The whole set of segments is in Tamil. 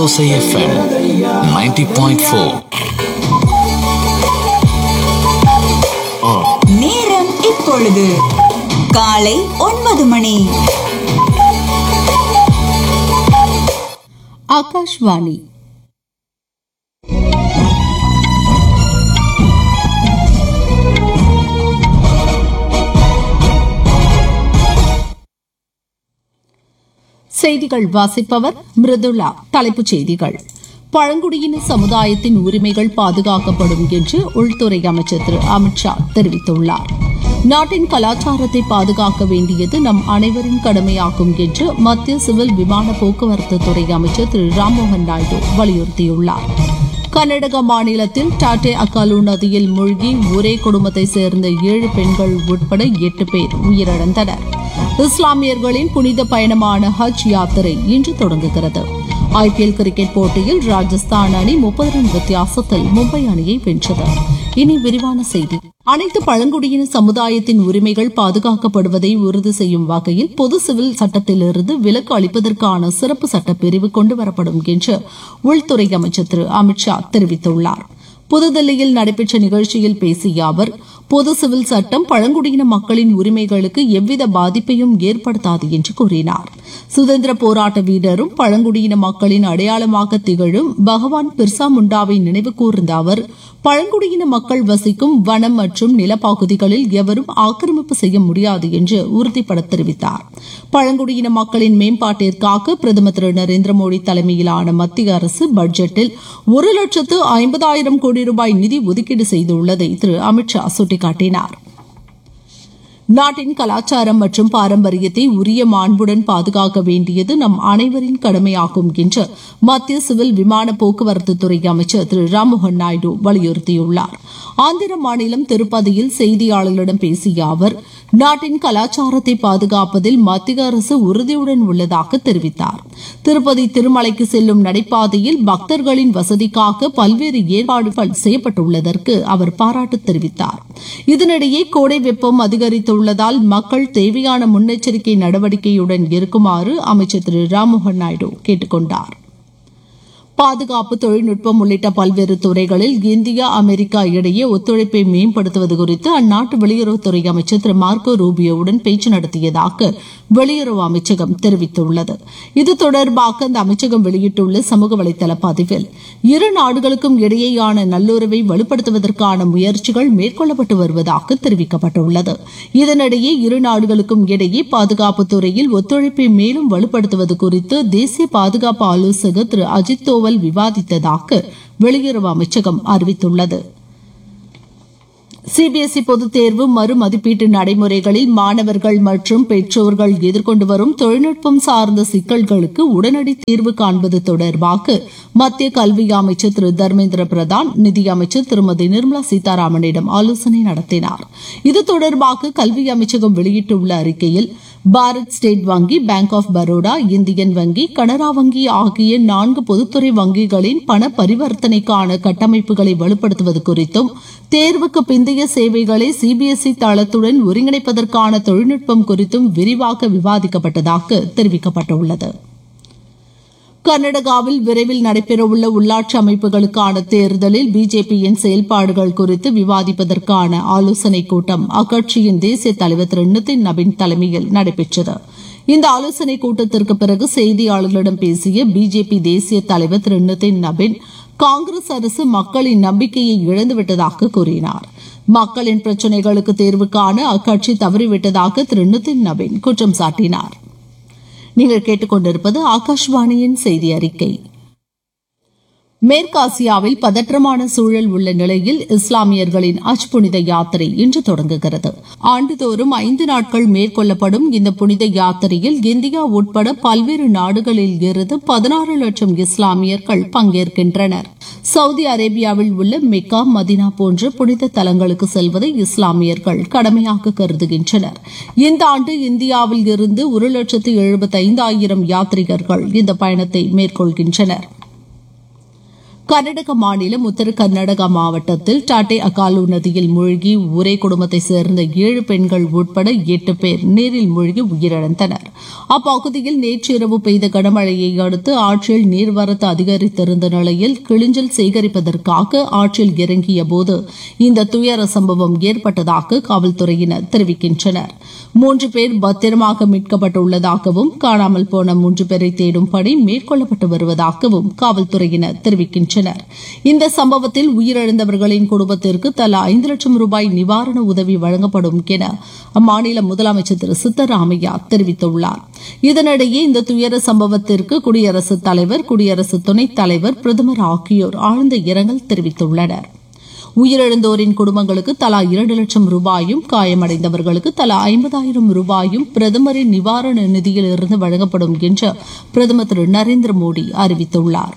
ஓசை எஃப்எம் நைன்டி பாயிண்ட் ஃபோர் நேரம் இப்பொழுது காலை ஒன்பது மணி ஆகாஷ்வாணி செய்திகள் வாசிப்பவர் மிருதுளா தலைப்புச் செய்திகள் பழங்குடியின சமுதாயத்தின் உரிமைகள் பாதுகாக்கப்படும் என்று உள்துறை அமைச்சர் திரு அமித்ஷா தெரிவித்துள்ளார் நாட்டின் கலாச்சாரத்தை பாதுகாக்க வேண்டியது நம் அனைவரின் கடமையாகும் என்று மத்திய சிவில் விமான போக்குவரத்து துறை அமைச்சர் திரு ராம்மோகன் நாயுடு வலியுறுத்தியுள்ளார் கர்நாடக மாநிலத்தில் டாட்டே அக்காலு நதியில் மூழ்கி ஒரே குடும்பத்தை சேர்ந்த ஏழு பெண்கள் உட்பட எட்டு பேர் உயிரிழந்தனர் இஸ்லாமியர்களின் புனித பயணமான ஹஜ் யாத்திரை இன்று தொடங்குகிறது ஐபிஎல் கிரிக்கெட் போட்டியில் ராஜஸ்தான் அணி முப்பது ரன் வித்தியாசத்தில் மும்பை அணியை வென்றது இனி விரிவான செய்தி அனைத்து பழங்குடியின சமுதாயத்தின் உரிமைகள் பாதுகாக்கப்படுவதை உறுதி செய்யும் வகையில் பொது சிவில் சட்டத்திலிருந்து விலக்கு அளிப்பதற்கான சிறப்பு சட்டப்பிரிவு கொண்டுவரப்படும் என்று உள்துறை அமைச்சர் திரு அமித்ஷா தெரிவித்துள்ளார் புதுதில்லியில் நடைபெற்ற நிகழ்ச்சியில் பேசிய அவர் பொது சிவில் சட்டம் பழங்குடியின மக்களின் உரிமைகளுக்கு எவ்வித பாதிப்பையும் ஏற்படுத்தாது என்று கூறினார் சுதந்திர போராட்ட வீரரும் பழங்குடியின மக்களின் அடையாளமாக திகழும் பகவான் பிர்சா முண்டாவை நினைவு கூர்ந்த அவர் பழங்குடியின மக்கள் வசிக்கும் வனம் மற்றும் நிலப்பகுதிகளில் எவரும் ஆக்கிரமிப்பு செய்ய முடியாது என்று உறுதிபட தெரிவித்தார் பழங்குடியின மக்களின் மேம்பாட்டிற்காக பிரதமர் திரு நரேந்திர மோடி தலைமையிலான மத்திய அரசு பட்ஜெட்டில் ஒரு லட்சத்து ஐம்பதாயிரம் கோடி ரூபாய் நிதி ஒதுக்கீடு செய்துள்ளதை திரு அமித்ஷா சுட்டிக்காட்டினார் நாட்டின் கலாச்சாரம் மற்றும் பாரம்பரியத்தை உரிய மாண்புடன் பாதுகாக்க வேண்டியது நம் அனைவரின் கடமையாகும் என்று மத்திய சிவில் விமான போக்குவரத்து துறை அமைச்சர் திரு ராம்மோகன் நாயுடு வலியுறுத்தியுள்ளார் ஆந்திர மாநிலம் திருப்பதியில் செய்தியாளர்களிடம் பேசிய அவர் நாட்டின் கலாச்சாரத்தை பாதுகாப்பதில் மத்திய அரசு உறுதியுடன் உள்ளதாக தெரிவித்தார் திருப்பதி திருமலைக்கு செல்லும் நடைபாதையில் பக்தர்களின் வசதிக்காக பல்வேறு ஏற்பாடுகள் செய்யப்பட்டுள்ளதற்கு அவர் பாராட்டு தெரிவித்தார் இதனிடையே கோடை வெப்பம் அதிகரித்துள்ளதால் மக்கள் தேவையான முன்னெச்சரிக்கை நடவடிக்கையுடன் இருக்குமாறு அமைச்சர் திரு ராம்மோகன் நாயுடு கேட்டுக் கொண்டார் பாதுகாப்பு தொழில்நுட்பம் உள்ளிட்ட பல்வேறு துறைகளில் இந்தியா அமெரிக்கா இடையே ஒத்துழைப்பை மேம்படுத்துவது குறித்து அந்நாட்டு வெளியுறவுத்துறை அமைச்சர் திரு மார்க்கோ ரூபியோவுடன் பேச்சு நடத்தியதாக வெளியுறவு அமைச்சகம் தெரிவித்துள்ளது இது தொடர்பாக அந்த அமைச்சகம் வெளியிட்டுள்ள சமூக வலைதள பதிவில் இரு நாடுகளுக்கும் இடையேயான நல்லுறவை வலுப்படுத்துவதற்கான முயற்சிகள் மேற்கொள்ளப்பட்டு வருவதாக தெரிவிக்கப்பட்டுள்ளது இதனிடையே இரு நாடுகளுக்கும் இடையே பாதுகாப்பு துறையில் ஒத்துழைப்பை மேலும் வலுப்படுத்துவது குறித்து தேசிய பாதுகாப்பு ஆலோசகர் திரு அஜித் தோவல் விவாதித்ததாக வெளியுறவு அமைச்சகம் அறிவித்துள்ளது சிபிஎஸ்இ பொதுத் தேர்வு மறுமதிப்பீட்டு நடைமுறைகளில் மாணவர்கள் மற்றும் பெற்றோர்கள் எதிர்கொண்டு வரும் தொழில்நுட்பம் சார்ந்த சிக்கல்களுக்கு உடனடி தீர்வு காண்பது தொடர்பாக மத்திய கல்வி அமைச்சர் திரு தர்மேந்திர பிரதான் நிதியமைச்சர் திருமதி நிர்மலா சீதாராமனிடம் ஆலோசனை நடத்தினார் இது தொடர்பாக கல்வி அமைச்சகம் வெளியிட்டுள்ள அறிக்கையில் பாரத் ஸ்டேட் வங்கி பேங்க் ஆஃப் பரோடா இந்தியன் வங்கி கனரா வங்கி ஆகிய நான்கு பொதுத்துறை வங்கிகளின் பண பரிவர்த்தனைக்கான கட்டமைப்புகளை வலுப்படுத்துவது குறித்தும் தேர்வுக்கு பிந்தைய சேவைகளை சிபிஎஸ்இ தளத்துடன் ஒருங்கிணைப்பதற்கான தொழில்நுட்பம் குறித்தும் விரிவாக விவாதிக்கப்பட்டதாக தெரிவிக்கப்பட்டுள்ளது கர்நாடகாவில் விரைவில் நடைபெறவுள்ள உள்ளாட்சி அமைப்புகளுக்கான தேர்தலில் பிஜேபியின் செயல்பாடுகள் குறித்து விவாதிப்பதற்கான ஆலோசனைக் கூட்டம் அக்கட்சியின் தேசிய தலைவர் திரு நிதின் நபின் தலைமையில் நடைபெற்றது இந்த ஆலோசனைக் கூட்டத்திற்கு பிறகு செய்தியாளர்களிடம் பேசிய பிஜேபி தேசிய தலைவர் திரு நிதின் நபின் காங்கிரஸ் அரசு மக்களின் நம்பிக்கையை இழந்துவிட்டதாக கூறினார் மக்களின் பிரச்சினைகளுக்கு தீர்வு காண அக்கட்சி தவறிவிட்டதாக திரு நிதின் நபின் குற்றம் சாட்டினார் நீங்கள் கேட்டுக்கொண்டிருப்பது ஆகாஷ்வாணியின் செய்தி அறிக்கை மேற்காசியாவில் பதற்றமான சூழல் உள்ள நிலையில் இஸ்லாமியர்களின் அஜ் புனித யாத்திரை இன்று தொடங்குகிறது ஆண்டுதோறும் ஐந்து நாட்கள் மேற்கொள்ளப்படும் இந்த புனித யாத்திரையில் இந்தியா உட்பட பல்வேறு நாடுகளில் இருந்து பதினாறு லட்சம் இஸ்லாமியர்கள் பங்கேற்கின்றனர் சவுதி அரேபியாவில் உள்ள மெக்கா மதினா போன்ற புனித தலங்களுக்கு செல்வதை இஸ்லாமியர்கள் கடமையாக கருதுகின்றனர் இந்த ஆண்டு இந்தியாவில் இருந்து ஒரு லட்சத்து எழுபத்தைந்தாயிரம் யாத்ரிகர்கள் இந்த பயணத்தை மேற்கொள்கின்றனர் கர்நாடக மாநிலம் உத்தர கர்நாடகா மாவட்டத்தில் டாட்டே அகாலு நதியில் மூழ்கி ஒரே குடும்பத்தை சேர்ந்த ஏழு பெண்கள் உட்பட எட்டு பேர் நீரில் மூழ்கி உயிரிழந்தனர் அப்பகுதியில் நேற்றிரவு பெய்த கனமழையை அடுத்து ஆற்றில் நீர்வரத்து அதிகரித்திருந்த நிலையில் கிளிஞ்சல் சேகரிப்பதற்காக ஆற்றில் இறங்கிய போது இந்த துயர சம்பவம் ஏற்பட்டதாக காவல்துறையினர் தெரிவிக்கின்றனர் மூன்று பேர் பத்திரமாக மீட்கப்பட்டுள்ளதாகவும் காணாமல் போன மூன்று பேரை தேடும் பணி மேற்கொள்ளப்பட்டு வருவதாகவும் காவல்துறையினர் தெரிவிக்கின்றனர் இந்த சம்பவத்தில் உயிரிழந்தவர்களின் குடும்பத்திற்கு தலா ஐந்து லட்சம் ரூபாய் நிவாரண உதவி வழங்கப்படும் என அம்மாநில முதலமைச்சர் திரு சித்தராமையா தெரிவித்துள்ளார் இதனிடையே இந்த துயர சம்பவத்திற்கு குடியரசுத் தலைவர் குடியரசு துணைத் தலைவர் பிரதமர் ஆகியோர் ஆழ்ந்த இரங்கல் தெரிவித்துள்ளனர் உயிரிழந்தோரின் குடும்பங்களுக்கு தலா இரண்டு லட்சம் ரூபாயும் காயமடைந்தவர்களுக்கு தலா ஐம்பதாயிரம் ரூபாயும் பிரதமரின் நிவாரண நிதியில் இருந்து வழங்கப்படும் என்று பிரதமர் திரு நரேந்திர மோடி அறிவித்துள்ளார்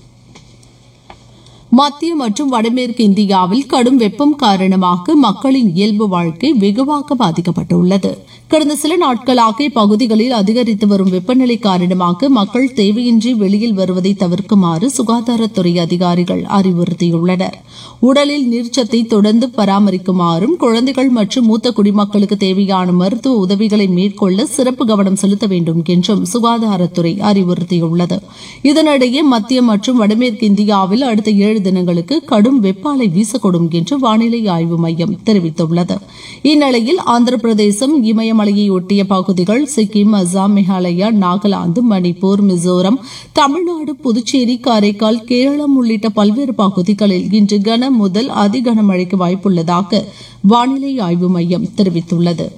மத்திய மற்றும் வடமேற்கு இந்தியாவில் கடும் வெப்பம் காரணமாக மக்களின் இயல்பு வாழ்க்கை வெகுவாக பாதிக்கப்பட்டுள்ளது கடந்த சில நாட்களாக இப்பகுதிகளில் அதிகரித்து வரும் வெப்பநிலை காரணமாக மக்கள் தேவையின்றி வெளியில் வருவதை தவிர்க்குமாறு சுகாதாரத்துறை அதிகாரிகள் அறிவுறுத்தியுள்ளனர் உடலில் நீர்ச்சத்தை தொடர்ந்து பராமரிக்குமாறும் குழந்தைகள் மற்றும் மூத்த குடிமக்களுக்கு தேவையான மருத்துவ உதவிகளை மேற்கொள்ள சிறப்பு கவனம் செலுத்த வேண்டும் என்றும் சுகாதாரத்துறை அறிவுறுத்தியுள்ளது இதனிடையே மத்திய மற்றும் வடமேற்கு இந்தியாவில் அடுத்த ஏழு தினங்களுக்கு கடும் வெப்ப அலை வீசக்கூடும் என்று வானிலை ஆய்வு மையம் தெரிவித்துள்ளது இந்நிலையில் ஆந்திர பிரதேசம் இமயமலையை ஒட்டிய பகுதிகள் சிக்கிம் அசாம் மேகாலயா நாகாலாந்து மணிப்பூர் மிசோரம் தமிழ்நாடு புதுச்சேரி காரைக்கால் கேரளம் உள்ளிட்ட பல்வேறு பகுதிகளில் இன்று கன முதல் அதி கனமழைக்கு வாய்ப்புள்ளதாக வானிலை ஆய்வு மையம் தெரிவித்துள்ளது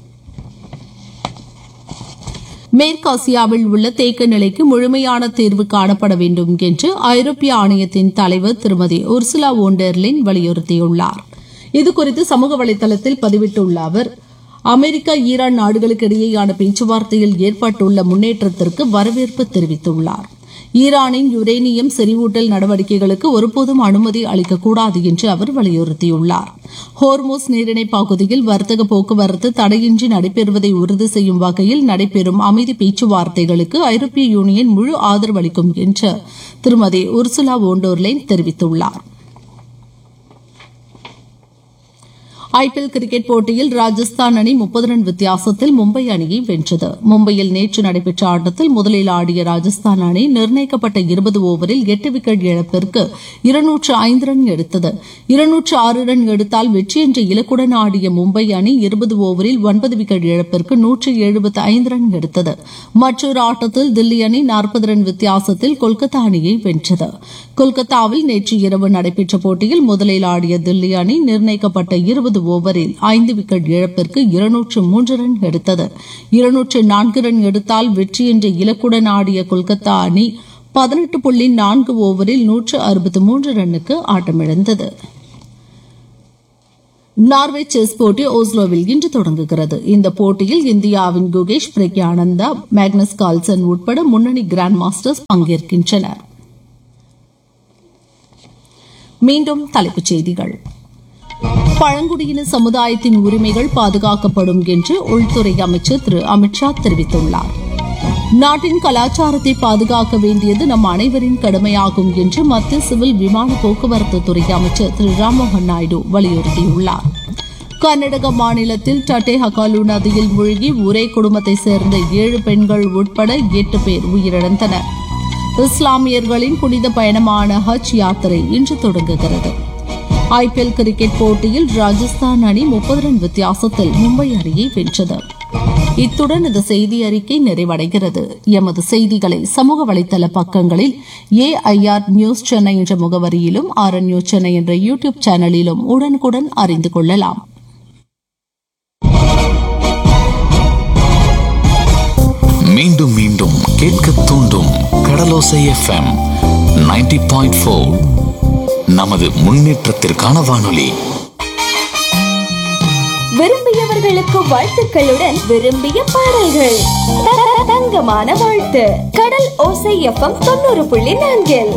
மேற்காசியாவில் உள்ள தேக்க நிலைக்கு முழுமையான தீர்வு காணப்பட வேண்டும் என்று ஐரோப்பிய ஆணையத்தின் தலைவர் திருமதி உர்சுலா ஓண்டெர்லின் வலியுறுத்தியுள்ளார் இதுகுறித்து சமூக வலைதளத்தில் பதிவிட்டுள்ள அவர் அமெரிக்கா ஈரான் நாடுகளுக்கு இடையேயான பேச்சுவார்த்தையில் ஏற்பட்டுள்ள முன்னேற்றத்திற்கு வரவேற்பு தெரிவித்துள்ளார் ஈரானின் யுரேனியம் செறிவூட்டல் நடவடிக்கைகளுக்கு ஒருபோதும் அனுமதி அளிக்கக்கூடாது என்று அவர் வலியுறுத்தியுள்ளார் ஹோர்மோஸ் நீரிணை பகுதியில் வர்த்தக போக்குவரத்து தடையின்றி நடைபெறுவதை உறுதி செய்யும் வகையில் நடைபெறும் அமைதி பேச்சுவார்த்தைகளுக்கு ஐரோப்பிய யூனியன் முழு ஆதரவு அளிக்கும் என்று திருமதி உர்சுலா ஓண்டோர்லைன் தெரிவித்துள்ளார் ஐபிஎல் கிரிக்கெட் போட்டியில் ராஜஸ்தான் அணி முப்பது ரன் வித்தியாசத்தில் மும்பை அணியை வென்றது மும்பையில் நேற்று நடைபெற்ற ஆட்டத்தில் முதலில் ஆடிய ராஜஸ்தான் அணி நிர்ணயிக்கப்பட்ட இருபது ஓவரில் எட்டு விக்கெட் இழப்பிற்கு இருநூற்று ஐந்து ரன் எடுத்தது இருநூற்று ஆறு ரன் எடுத்தால் வெற்றி என்ற இலக்குடன் ஆடிய மும்பை அணி இருபது ஓவரில் ஒன்பது விக்கெட் இழப்பிற்கு நூற்று எழுபத்து ஐந்து ரன் எடுத்தது மற்றொரு ஆட்டத்தில் தில்லி அணி நாற்பது ரன் வித்தியாசத்தில் கொல்கத்தா அணியை வென்றது கொல்கத்தாவில் நேற்று இரவு நடைபெற்ற போட்டியில் முதலில் ஆடிய தில்லி அணி நிர்ணயிக்கப்பட்ட இருபது ஓவரில் ஐந்து விக்கெட் இழப்பிற்கு இருநூற்று மூன்று ரன் எடுத்தது இருநூற்று நான்கு ரன் எடுத்தால் வெற்றி என்ற இலக்குடன் ஆடிய கொல்கத்தா அணி பதினெட்டு புள்ளி நான்கு ஓவரில் நூற்று அறுபத்து மூன்று ரன்னுக்கு ஆட்டமிழந்தது நார்வே செஸ் போட்டி ஓஸ்லோவில் இன்று தொடங்குகிறது இந்த போட்டியில் இந்தியாவின் குகேஷ் பிரக்யானந்தா மேக்னஸ் கால்சன் உட்பட முன்னணி கிராண்ட் மாஸ்டர்ஸ் பங்கேற்கின்றனர் மீண்டும் தலைப்புச் செய்திகள் பழங்குடியின சமுதாயத்தின் உரிமைகள் பாதுகாக்கப்படும் என்று உள்துறை அமைச்சர் திரு அமித்ஷா தெரிவித்துள்ளார் நாட்டின் கலாச்சாரத்தை பாதுகாக்க வேண்டியது நம் அனைவரின் கடமையாகும் என்று மத்திய சிவில் விமான போக்குவரத்து துறை அமைச்சர் திரு ராம்மோகன் நாயுடு வலியுறுத்தியுள்ளார் கர்நாடக மாநிலத்தில் டட்டே ஹகாலு நதியில் மூழ்கி ஒரே குடும்பத்தை சேர்ந்த ஏழு பெண்கள் உட்பட எட்டு பேர் உயிரிழந்தனர் இஸ்லாமியர்களின் புனித பயணமான ஹஜ் யாத்திரை இன்று தொடங்குகிறது ஐபிஎல் கிரிக்கெட் போட்டியில் ராஜஸ்தான் அணி முப்பது ரன் வித்தியாசத்தில் மும்பை அணியை வென்றது இத்துடன் இந்த செய்தி அறிக்கை நிறைவடைகிறது எமது செய்திகளை சமூக வலைதள பக்கங்களில் ஏஐஆர் நியூஸ் சென்னை என்ற முகவரியிலும் ஆர் நியூஸ் சென்னை என்ற யூடியூப் சேனலிலும் உடனுக்குடன் அறிந்து கொள்ளலாம் மீண்டும் மீண்டும் கேட்க தூண்டும் கடலோசை எஃப்எம் 90.4 பாயிண்ட் ஃபோர் நமது முன்னேற்றத்திற்கான வானொலி விரும்பியவர்களுக்கு வாழ்த்துக்களுடன் விரும்பிய பாடல்கள் த- த- தங்கமான வாழ்த்து கடல் ஓசை எஃப்எம் தொண்ணூறு புள்ளி நான்கில்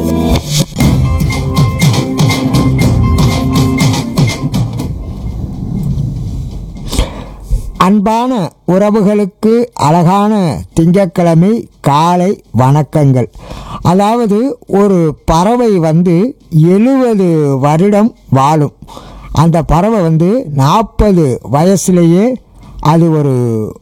அன்பான உறவுகளுக்கு அழகான திங்கட்கிழமை காலை வணக்கங்கள் அதாவது ஒரு பறவை வந்து எழுபது வருடம் வாழும் அந்த பறவை வந்து நாற்பது வயசுலேயே அது ஒரு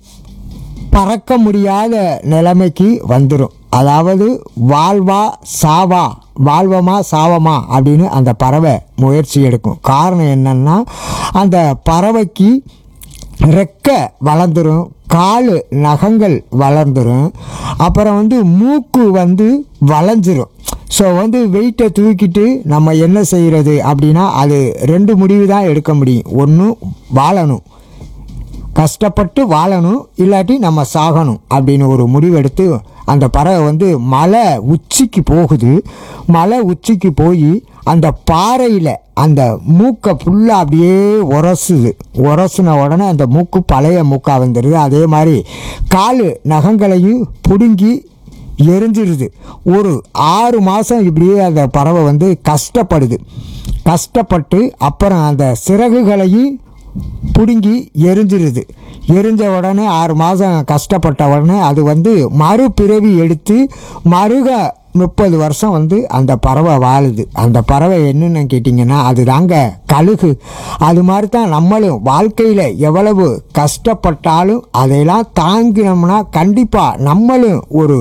பறக்க முடியாத நிலைமைக்கு வந்துடும் அதாவது வாழ்வா சாவா வாழ்வமா சாவமா அப்படின்னு அந்த பறவை முயற்சி எடுக்கும் காரணம் என்னன்னா அந்த பறவைக்கு ரெக்க வளர்ந்துரும் கால் நகங்கள் வளர்ந்துரும் அப்புறம் வந்து மூக்கு வந்து வளைஞ்சிரும் ஸோ வந்து வெயிட்டை தூக்கிட்டு நம்ம என்ன செய்கிறது அப்படின்னா அது ரெண்டு முடிவு தான் எடுக்க முடியும் ஒன்று வாழணும் கஷ்டப்பட்டு வாழணும் இல்லாட்டி நம்ம சாகணும் அப்படின்னு ஒரு முடிவெடுத்து அந்த பறவை வந்து மலை உச்சிக்கு போகுது மலை உச்சிக்கு போய் அந்த பாறையில் அந்த மூக்கை ஃபுல்லாக அப்படியே உரசுது உரசுன உடனே அந்த மூக்கு பழைய மூக்காக வந்துடுது அதே மாதிரி கால் நகங்களையும் பிடுங்கி எரிஞ்சிருது ஒரு ஆறு மாதம் இப்படியே அந்த பறவை வந்து கஷ்டப்படுது கஷ்டப்பட்டு அப்புறம் அந்த சிறகுகளையும் பிடுங்கி எரிஞ்சிருது எரிஞ்ச உடனே ஆறு மாதம் கஷ்டப்பட்ட உடனே அது வந்து மறுபிறவி எடுத்து மறுக முப்பது வருஷம் வந்து அந்த பறவை வாழுது அந்த பறவை என்னன்னு கேட்டிங்கன்னா அது தாங்க கழுகு அது மாதிரி தான் நம்மளும் வாழ்க்கையில் எவ்வளவு கஷ்டப்பட்டாலும் அதையெல்லாம் தாங்கினோம்னா கண்டிப்பாக நம்மளும் ஒரு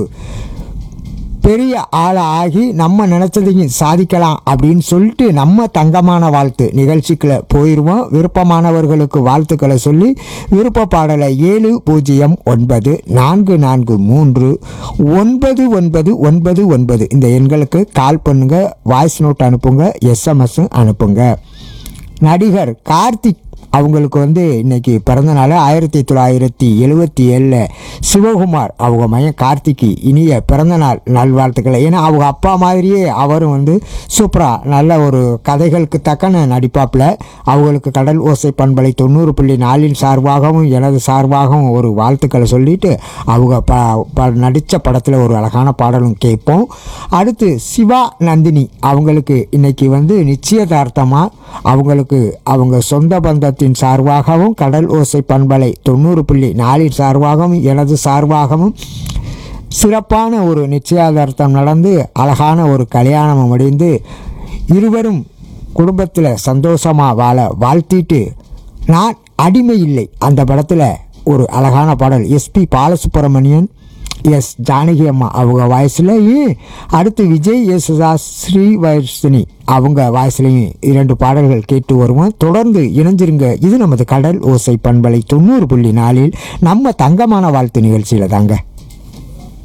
பெரிய ஆளாக ஆகி நம்ம நினச்சதையும் சாதிக்கலாம் அப்படின்னு சொல்லிட்டு நம்ம தங்கமான வாழ்த்து நிகழ்ச்சிக்குள்ள போயிடுவோம் விருப்பமானவர்களுக்கு வாழ்த்துக்களை சொல்லி விருப்ப பாடலை ஏழு பூஜ்ஜியம் ஒன்பது நான்கு நான்கு மூன்று ஒன்பது ஒன்பது ஒன்பது ஒன்பது இந்த எண்களுக்கு கால் பண்ணுங்க வாய்ஸ் நோட் அனுப்புங்க எஸ்எம்எஸ் அனுப்புங்க நடிகர் கார்த்திக் அவங்களுக்கு வந்து இன்னைக்கு பிறந்த நாள் ஆயிரத்தி தொள்ளாயிரத்தி எழுவத்தி ஏழில் சிவகுமார் அவங்க மையன் கார்த்திக்கு இனிய பிறந்த நாள் நல்வாழ்த்துக்களை ஏன்னா அவங்க அப்பா மாதிரியே அவரும் வந்து சூப்பராக நல்ல ஒரு கதைகளுக்கு தக்கன நடிப்பாப்பில் அவங்களுக்கு கடல் ஓசை பண்பலை தொண்ணூறு புள்ளி நாலின் சார்பாகவும் எனது சார்பாகவும் ஒரு வாழ்த்துக்களை சொல்லிட்டு அவங்க ப ப நடித்த படத்தில் ஒரு அழகான பாடலும் கேட்போம் அடுத்து சிவா நந்தினி அவங்களுக்கு இன்னைக்கு வந்து நிச்சயதார்த்தமாக அவங்களுக்கு அவங்க சொந்த பந்தத்தின் சார்பாகவும் கடல் ஓசை பண்பலை தொண்ணூறு புள்ளி நாலின் சார்பாகவும் எனது சார்பாகவும் சிறப்பான ஒரு நிச்சயதார்த்தம் நடந்து அழகான ஒரு கல்யாணம் முடிந்து இருவரும் குடும்பத்தில் சந்தோஷமாக வாழ வாழ்த்திட்டு நான் அடிமை இல்லை அந்த படத்தில் ஒரு அழகான பாடல் எஸ்பி பாலசுப்ரமணியன் எஸ் ஜானகி அம்மா அவங்க வாய்ஸ்லையும் அடுத்து விஜய் யேசுதாஸ் ஸ்ரீவர்ஷினி அவங்க வாய்ஸ்லையும் இரண்டு பாடல்கள் கேட்டு வருவோம் தொடர்ந்து இணைஞ்சிருங்க இது நமது கடல் ஓசை பண்பலை தொண்ணூறு புள்ளி நாலில் நம்ம தங்கமான வாழ்த்து நிகழ்ச்சியில் தாங்க